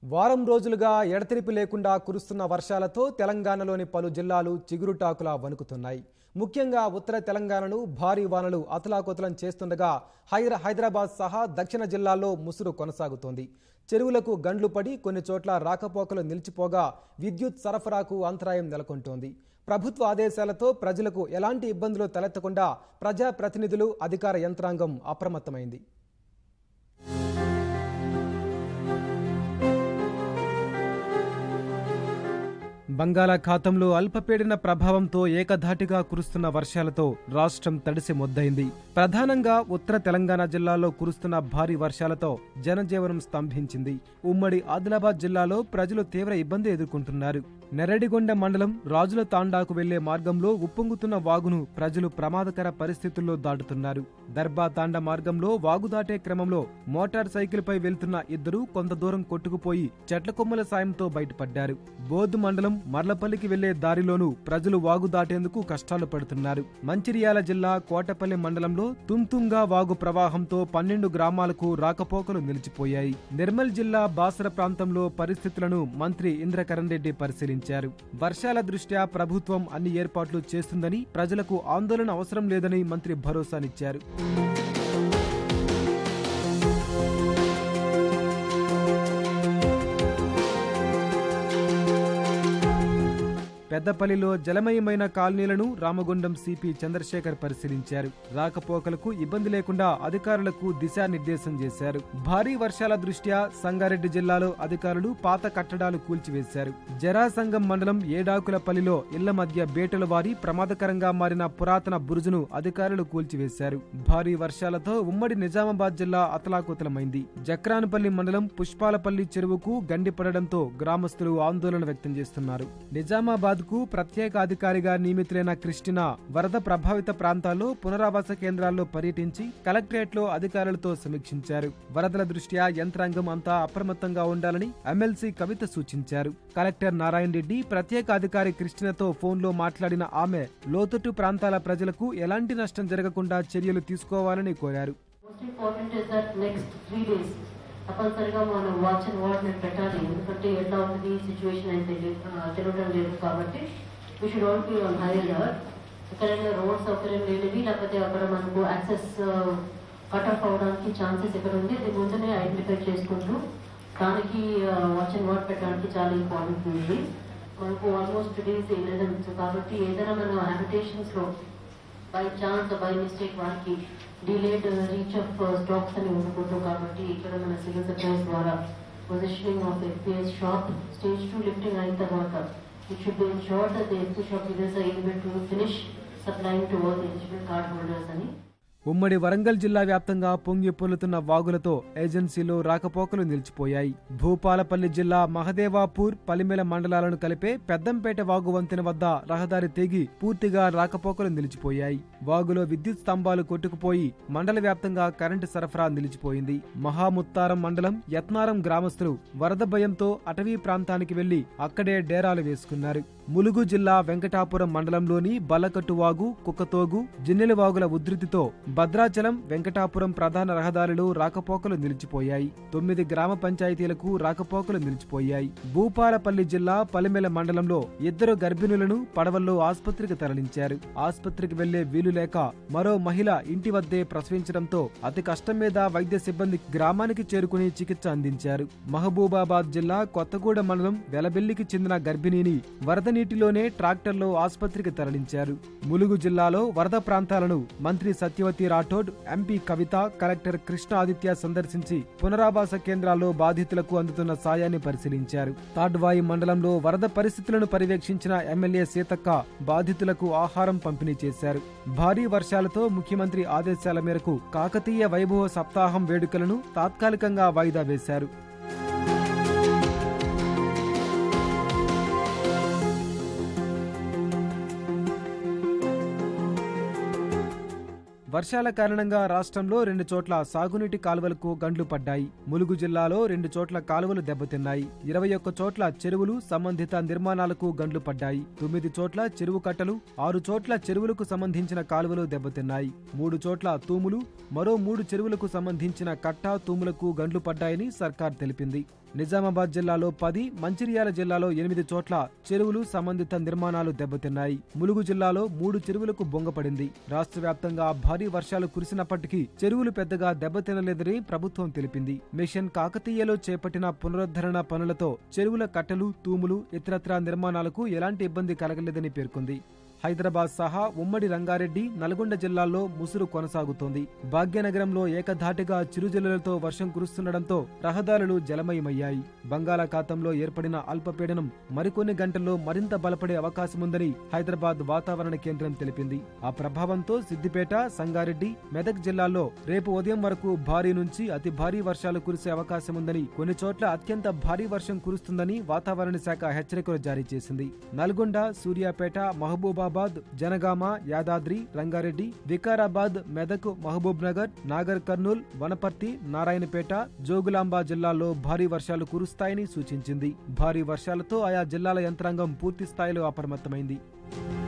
వారం రోజులుగా ఎడతెరిపి లేకుండా కురుస్తున్న వర్షాలతో తెలంగాణలోని పలు జిల్లాలు చిగురుటాకులా వణుకుతున్నాయి ముఖ్యంగా ఉత్తర తెలంగాణను భారీ వానలు అతలాకుతలం చేస్తుండగా హైర హైదరాబాద్ సహా దక్షిణ జిల్లాల్లో ముసురు కొనసాగుతోంది చెరువులకు గండ్లు పడి కొన్ని చోట్ల రాకపోకలు నిలిచిపోగా విద్యుత్ సరఫరాకు అంతరాయం నెలకొంటోంది ప్రభుత్వ ఆదేశాలతో ప్రజలకు ఎలాంటి ఇబ్బందులు తలెత్తకుండా ప్రజాప్రతినిధులు అధికార యంత్రాంగం అప్రమత్తమైంది బంగాళాఖాతంలో అల్పపీడన ప్రభావంతో ఏకధాటిగా కురుస్తున్న వర్షాలతో రాష్ట్రం తడిసి మొద్దైంది ప్రధానంగా ఉత్తర తెలంగాణ జిల్లాలో కురుస్తున్న భారీ వర్షాలతో జనజీవనం స్తంభించింది ఉమ్మడి ఆదిలాబాద్ జిల్లాలో ప్రజలు తీవ్ర ఇబ్బంది ఎదుర్కొంటున్నారు నెరడిగొండ మండలం రాజుల తాండాకు వెళ్లే మార్గంలో ఉప్పొంగుతున్న వాగును ప్రజలు ప్రమాదకర పరిస్థితుల్లో దాటుతున్నారు దర్బా తాండా మార్గంలో వాగు దాటే క్రమంలో మోటార్ సైకిల్ పై వెళ్తున్న ఇద్దరు కొంత దూరం కొట్టుకుపోయి చెట్ల కొమ్మల సాయంతో బయటపడ్డారు బోధ్ మండలం మర్లపల్లికి వెళ్లే దారిలోనూ ప్రజలు వాగు దాటేందుకు కష్టాలు పడుతున్నారు మంచిర్యాల జిల్లా కోటపల్లి మండలంలో తుంతుంగా వాగు ప్రవాహంతో పన్నెండు గ్రామాలకు రాకపోకలు నిలిచిపోయాయి నిర్మల్ జిల్లా బాసర ప్రాంతంలో పరిస్థితులను మంత్రి ఇంద్రకరణ్ రెడ్డి పరిశీలించారు వర్షాల దృష్ట్యా ప్రభుత్వం అన్ని ఏర్పాట్లు చేస్తుందని ప్రజలకు ఆందోళన అవసరం లేదని మంత్రి భరోసానిచ్చారు పెద్దపల్లిలో జలమయమైన కాలనీలను రామగుండం సిపి చంద్రశేఖర్ పరిశీలించారు రాకపోకలకు ఇబ్బంది లేకుండా అధికారులకు దిశానిర్దేశం చేశారు భారీ వర్షాల దృష్ట్యా సంగారెడ్డి జిల్లాలో అధికారులు పాత కట్టడాలు కూల్చివేశారు జరాసంగం మండలం ఏడాకులపల్లిలో ఇళ్ల మధ్య బేటల వారి ప్రమాదకరంగా మారిన పురాతన బురుజును అధికారులు కూల్చివేశారు భారీ వర్షాలతో ఉమ్మడి నిజామాబాద్ జిల్లా అతలాకుతలమైంది జక్రాన్పల్లి మండలం పుష్పాలపల్లి చెరువుకు గండి పడడంతో గ్రామస్తులు ఆందోళన వ్యక్తం చేస్తున్నారు నిజామాబాద్ కు ప్రత్యేక అధికారిగా నియమితులైన క్రిస్టినా వరద ప్రభావిత ప్రాంతాల్లో పునరావాస కేంద్రాల్లో పర్యటించి కలెక్టరేట్ లో అధికారులతో సమీక్షించారు వరదల దృష్ట్యా యంత్రాంగం అంతా అప్రమత్తంగా ఉండాలని ఎమ్మెల్సీ కవిత సూచించారు కలెక్టర్ నారాయణ రెడ్డి ప్రత్యేక అధికారి క్రిస్టినాతో ఫోన్లో మాట్లాడిన ఆమె లోతట్టు ప్రాంతాల ప్రజలకు ఎలాంటి నష్టం జరగకుండా చర్యలు తీసుకోవాలని కోరారు most important is that next three days తప్పనిసరిగా మనం వాచ్ అండ్ వార్డ్ మేము పెట్టాలి ఎందుకంటే ఎట్లా ఉంటుంది సిచ్యువేషన్ అయితే తెలి- ఆ, తెలియడం లేదు కాబట్టి we should all be on high alert ఎక్కడైనా రోడ్ సౌకర్యం లేనివి లేకపోతే అక్కడ మనకు యాక్సెస్ కట్ ఆఫ్ అవడానికి ఛాన్సెస్ ఎక్కడ ఉంది అది ముందునే ఐడెంటిఫై చేసుకుంటూ దానికి వాచ్ అండ్ వార్డ్ పెట్టడానికి చాలా ఇంపార్టెంట్ ఉంది మనకు ఆల్మోస్ట్ డేస్ ఎలెవెన్త్ కాబట్టి ఏదైనా మన habitations లో బై ఛాన్స్ బై మిస్టేక్ వారికి డిలేడ్ రీచ్ ఆఫ్ స్టాక్స్ అని ఉండకూడదు కాబట్టి ఇక్కడ మన సివిల్ సప్లైస్ ద్వారా positioning of FPS shop stage to lifting అయిన తర్వాత it should be ensure that the FP shop leaders are able to finish supplying to all eligible card holders అని ఉమ్మడి వరంగల్ జిల్లా వ్యాప్తంగా పొంగి పొల్లుతున్న వాగులతో ఏజెన్సీలో రాకపోకలు నిలిచిపోయాయి భూపాలపల్లి జిల్లా మహదేవాపూర్ పలిమెల మండలాలను కలిపే పెద్దంపేట వాగు వంతెన వద్ద రహదారి తెగి పూర్తిగా రాకపోకలు నిలిచిపోయాయి వాగులో విద్యుత్ స్తంభాలు కొట్టుకుపోయి మండల వ్యాప్తంగా కరెంటు సరఫరా నిలిచిపోయింది మహాముత్తారం మండలం యత్నారం గ్రామస్తులు వరద భయంతో అటవీ ప్రాంతానికి వెళ్లి అక్కడే డేరాలు వేసుకున్నారు ములుగు జిల్లా వెంకటాపురం మండలంలోని బల్లకట్టు వాగు కుక్కతోగు జిన్నెల వాగుల ఉధృతితో భద్రాచలం వెంకటాపురం ప్రధాన రహదారిలో రాకపోకలు నిలిచిపోయాయి తొమ్మిది గ్రామ పంచాయతీలకు రాకపోకలు నిలిచిపోయాయి భూపాలపల్లి జిల్లా పలిమెల మండలంలో ఇద్దరు గర్భిణులను పడవల్లో ఆసుపత్రికి తరలించారు ఆసుపత్రికి వెళ్లే వీలు లేక మరో మహిళ ఇంటి వద్దే ప్రసవించడంతో అతి కష్టం మీద వైద్య సిబ్బంది గ్రామానికి చేరుకుని చికిత్స అందించారు మహబూబాబాద్ జిల్లా కొత్తగూడ మండలం వెలబెల్లికి చెందిన గర్భిణిని వరద నీటిలోనే ట్రాక్టర్లో ఆసుపత్రికి తరలించారు ములుగు జిల్లాలో వరద ప్రాంతాలను మంత్రి సత్యవతి రాఠోడ్ ఎంపీ కవిత కలెక్టర్ కృష్ణ ఆదిత్య సందర్శించి పునరావాస కేంద్రాల్లో బాధితులకు అందుతున్న సాయాన్ని పరిశీలించారు తాడ్వాయి మండలంలో వరద పరిస్థితులను పర్యవేక్షించిన ఎమ్మెల్యే సీతక్క బాధితులకు ఆహారం పంపిణీ చేశారు భారీ వర్షాలతో ముఖ్యమంత్రి ఆదేశాల మేరకు కాకతీయ వైభవ సప్తాహం వేడుకలను తాత్కాలికంగా వాయిదా వేశారు వర్షాల కారణంగా రాష్ట్రంలో రెండు చోట్ల సాగునీటి కాలువలకు గండ్లు పడ్డాయి ములుగు జిల్లాలో రెండు చోట్ల కాలువలు దెబ్బతిన్నాయి ఇరవై ఒక్క చోట్ల చెరువులు సంబంధిత నిర్మాణాలకు గండ్లు పడ్డాయి తొమ్మిది చోట్ల చెరువు కట్టలు ఆరు చోట్ల చెరువులకు సంబంధించిన కాలువలు దెబ్బతిన్నాయి మూడు చోట్ల తూములు మరో మూడు చెరువులకు సంబంధించిన కట్ట తూములకు గండ్లు పడ్డాయని సర్కార్ తెలిపింది నిజామాబాద్ జిల్లాలో పది మంచిర్యాల జిల్లాలో ఎనిమిది చోట్ల చెరువులు సంబంధిత నిర్మాణాలు దెబ్బతిన్నాయి ములుగు జిల్లాలో మూడు చెరువులకు బొంగపడింది రాష్ట్ర వ్యాప్తంగా భారీ వర్షాలు కురిసినప్పటికీ చెరువులు పెద్దగా దెబ్బతినలేదని ప్రభుత్వం తెలిపింది మిషన్ కాకతీయలో చేపట్టిన పునరుద్ధరణ పనులతో చెరువుల కట్టలు తూములు ఇతరత్రా నిర్మాణాలకు ఎలాంటి ఇబ్బంది కలగలేదని పేర్కొంది హైదరాబాద్ సహా ఉమ్మడి రంగారెడ్డి నల్గొండ జిల్లాల్లో ముసురు కొనసాగుతోంది భాగ్యనగరంలో ఏకధాటిగా చిరుజల్లులతో వర్షం కురుస్తుండటంతో రహదారులు జలమయమయ్యాయి బంగాళాఖాతంలో ఏర్పడిన అల్పపీడనం మరికొన్ని గంటల్లో మరింత బలపడే అవకాశముందని హైదరాబాద్ వాతావరణ కేంద్రం తెలిపింది ఆ ప్రభావంతో సిద్దిపేట సంగారెడ్డి మెదక్ జిల్లాల్లో రేపు ఉదయం వరకు భారీ నుంచి అతి భారీ వర్షాలు కురిసే అవకాశముందని కొన్ని చోట్ల అత్యంత భారీ వర్షం కురుస్తుందని వాతావరణ శాఖ హెచ్చరికలు జారీ చేసింది నల్గొండ సూర్యాపేట మహబూబాబాద్ జనగామ యాదాద్రి రంగారెడ్డి వికారాబాద్ మెదక్ మహబూబ్ నగర్ నాగర్ కర్నూల్ వనపర్తి నారాయణపేట జోగులాంబ జిల్లాల్లో భారీ వర్షాలు కురుస్తాయని సూచించింది భారీ వర్షాలతో ఆయా జిల్లాల యంత్రాంగం పూర్తి స్థాయిలో అప్రమత్తమైంది